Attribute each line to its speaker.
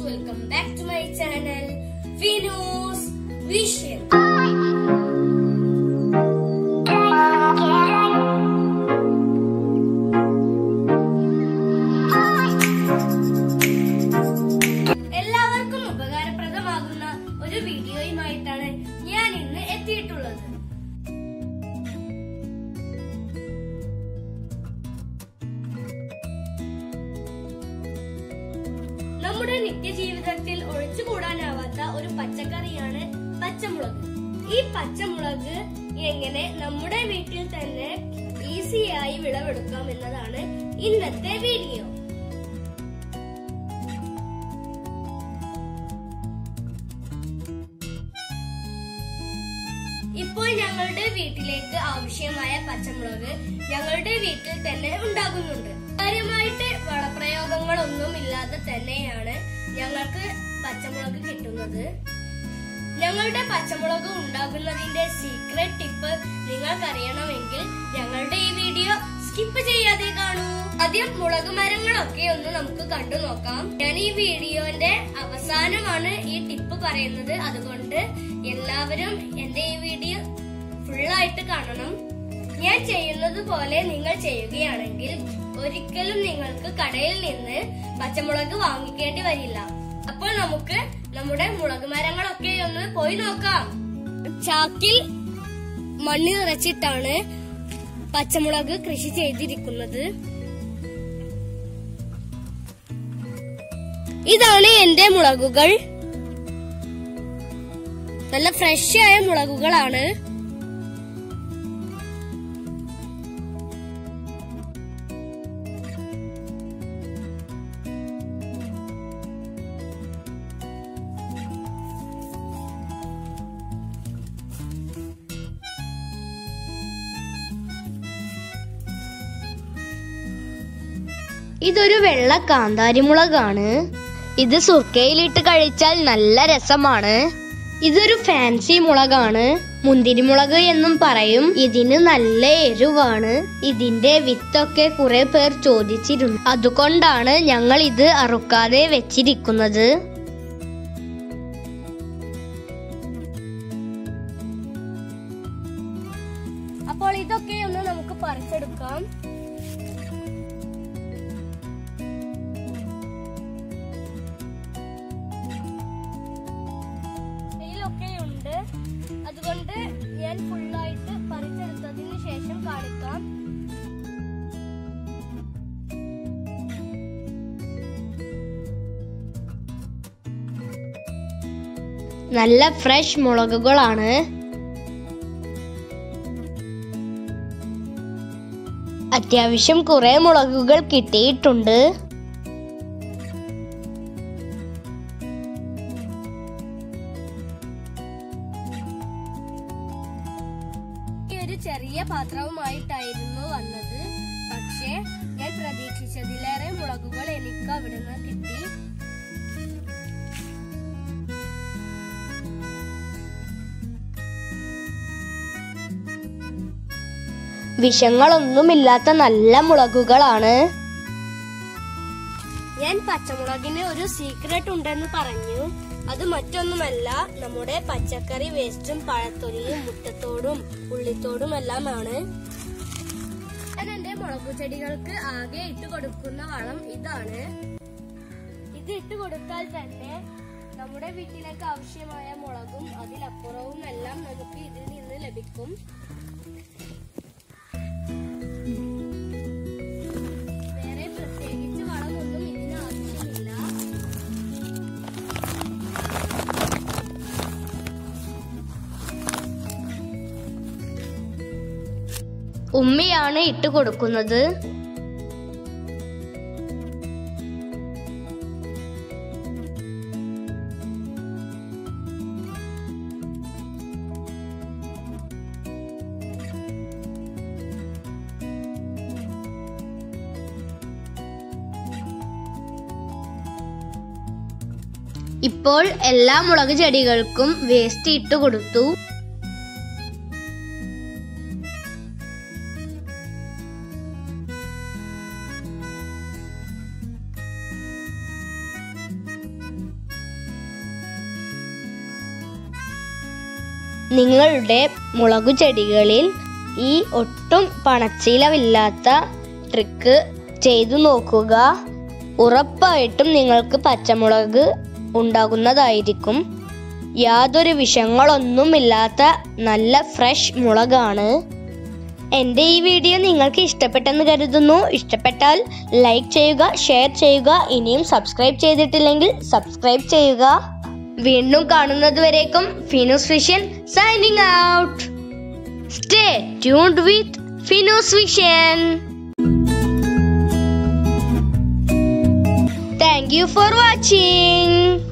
Speaker 1: welcome back to my channel Vinos vision എല്ലാവർക്കും ഉപകാരപ്രദമാകുന്ന ഒരു വീഡിയോയുമായിട്ടാണ് ഞാൻ ഇന്ന് എത്തിയിട്ടുള്ളത് നമ്മുടെ നിത്യജീവിതത്തിൽ ഒഴിച്ചുകൂടാനാവാത്ത ഒരു പച്ചക്കറിയാണ് പച്ചമുളക് ഈ പച്ചമുളക് എങ്ങനെ നമ്മുടെ വീട്ടിൽ തന്നെ ഈസിയായി വിളവെടുക്കാം എന്നതാണ് ഇന്നത്തെ വീഡിയോ ഇപ്പോൾ ഞങ്ങളുടെ വീട്ടിലേക്ക് ആവശ്യമായ പച്ചമുളക് ഞങ്ങളുടെ വീട്ടിൽ തന്നെ ഉണ്ടാകുന്നുണ്ട് കാര്യമായിട്ട് വളപ്രയോഗങ്ങളൊന്നും ഇല്ലാതെ തന്നെയാണ് ഞങ്ങൾക്ക് പച്ചമുളക് കിട്ടുന്നത് ഞങ്ങളുടെ പച്ചമുളക് ഉണ്ടാകുന്നതിന്റെ സീക്രട്ട് ടിപ്പ് നിങ്ങൾക്കറിയണമെങ്കിൽ ഞങ്ങളുടെ ഈ വീഡിയോ സ്കിപ്പ് ചെയ്യാതെ കാണൂ ആദ്യം മുളക് മരങ്ങളൊക്കെ ഒന്ന് നമുക്ക് കണ്ടു നോക്കാം ഞാൻ ഈ വീഡിയോന്റെ അവസാനമാണ് ഈ ടിപ്പ് പറയുന്നത് അതുകൊണ്ട് എല്ലാവരും എന്റെ ഈ വീഡിയോ ഫുള്ളായിട്ട് കാണണം ഞാൻ ചെയ്യുന്നത് പോലെ നിങ്ങൾ ചെയ്യുകയാണെങ്കിൽ ഒരിക്കലും നിങ്ങൾക്ക് കടയിൽ നിന്ന് പച്ചമുളക് വാങ്ങിക്കേണ്ടി വരില്ല അപ്പോൾ നമുക്ക് നമ്മുടെ മുളക് മരങ്ങളൊക്കെ ഒന്ന് പോയി നോക്കാം ചാക്കിൽ മണ്ണ് നിറച്ചിട്ടാണ് പച്ചമുളക് കൃഷി ചെയ്തിരിക്കുന്നത് ഇതാണ് എന്റെ മുളകുകൾ നല്ല ഫ്രഷ് ആയ മുളകുകളാണ്
Speaker 2: ഇതൊരു വെള്ള കാന്താരിമുളകാണ് ഇത് സുർക്കയിലിട്ട് കഴിച്ചാൽ നല്ല രസമാണ് ഇതൊരു ഫാൻസി മുളകാണ് മുന്തിരിമുളക് എന്നും പറയും ഇതിന് നല്ല എരിവാണ് ഇതിന്റെ വിത്തൊക്കെ കുറെ പേർ ചോദിച്ചിരുന്നു അതുകൊണ്ടാണ് ഞങ്ങൾ ഇത് അറുക്കാതെ വെച്ചിരിക്കുന്നത്
Speaker 1: അപ്പോൾ ഇതൊക്കെ ഒന്ന് നമുക്ക് പറിച്ചെടുക്കാം ഇതിലൊക്കെ ഉണ്ട് അതുകൊണ്ട് ഞാൻ ഫുള്ളായിട്ട് പറിച്ചെടുത്തതിന് ശേഷം കാണിക്കാം
Speaker 2: നല്ല ഫ്രഷ് മുളകുകളാണ് അത്യാവശ്യം കുറെ മുളകുകൾ കിട്ടിയിട്ടുണ്ട്
Speaker 1: ഈ ഒരു ചെറിയ പാത്രവുമായിട്ടായിരുന്നു വന്നത് പക്ഷേ ഞാൻ പ്രതീക്ഷിച്ചതിലേറെ മുളകുകൾ എനിക്ക് അവിടുന്ന് കിട്ടി
Speaker 2: വിഷങ്ങളൊന്നുമില്ലാത്ത നല്ല മുളകുകളാണ്
Speaker 1: ഞാൻ പച്ചമുളകിന് ഒരു സീക്രട്ട് ഉണ്ടെന്ന് പറഞ്ഞു അത് മറ്റൊന്നുമല്ല നമ്മുടെ പച്ചക്കറി വേസ്റ്റും പഴത്തൊലിയും മുട്ടത്തോടും ഉള്ളിത്തോടും എല്ലാമാണ് ഞാൻ എന്റെ മുളകു ചെടികൾക്ക് ആകെ ഇട്ട് കൊടുക്കുന്ന വളം ഇതാണ് ഇത് ഇട്ട് കൊടുത്താൽ തന്നെ നമ്മുടെ വീട്ടിലേക്ക് ആവശ്യമായ മുളകും അതിലപ്പുറവും എല്ലാം നമുക്ക് ഇതിൽ നിന്ന് ലഭിക്കും വേറെ പ്രത്യേകിച്ച് വളമൊന്നും ഇതിന് ആവശ്യമില്ല
Speaker 2: ഉമ്മിയാണ് ഇട്ട് കൊടുക്കുന്നത് ഇപ്പോൾ എല്ലാ മുളക് ചെടികൾക്കും വേസ്റ്റ് ഇട്ട് കൊടുത്തു നിങ്ങളുടെ മുളകു ചെടികളിൽ ഈ ഒട്ടും പണച്ചീലമില്ലാത്ത ട്രിക്ക് ചെയ്തു നോക്കുക ഉറപ്പായിട്ടും നിങ്ങൾക്ക് പച്ചമുളക് ഉണ്ടാകുന്നതായിരിക്കും യാതൊരു വിഷങ്ങളൊന്നുമില്ലാത്ത നല്ല ഫ്രഷ് മുളകാണ് എൻ്റെ ഈ വീഡിയോ നിങ്ങൾക്ക് ഇഷ്ടപ്പെട്ടെന്ന് കരുതുന്നു ഇഷ്ടപ്പെട്ടാൽ ലൈക്ക് ചെയ്യുക ഷെയർ ചെയ്യുക ഇനിയും സബ്സ്ക്രൈബ് ചെയ്തിട്ടില്ലെങ്കിൽ സബ്സ്ക്രൈബ് ചെയ്യുക വീണ്ടും കാണുന്നത് വരേക്കും Finoos vision signing out stay tuned with Finoos vision thank you for watching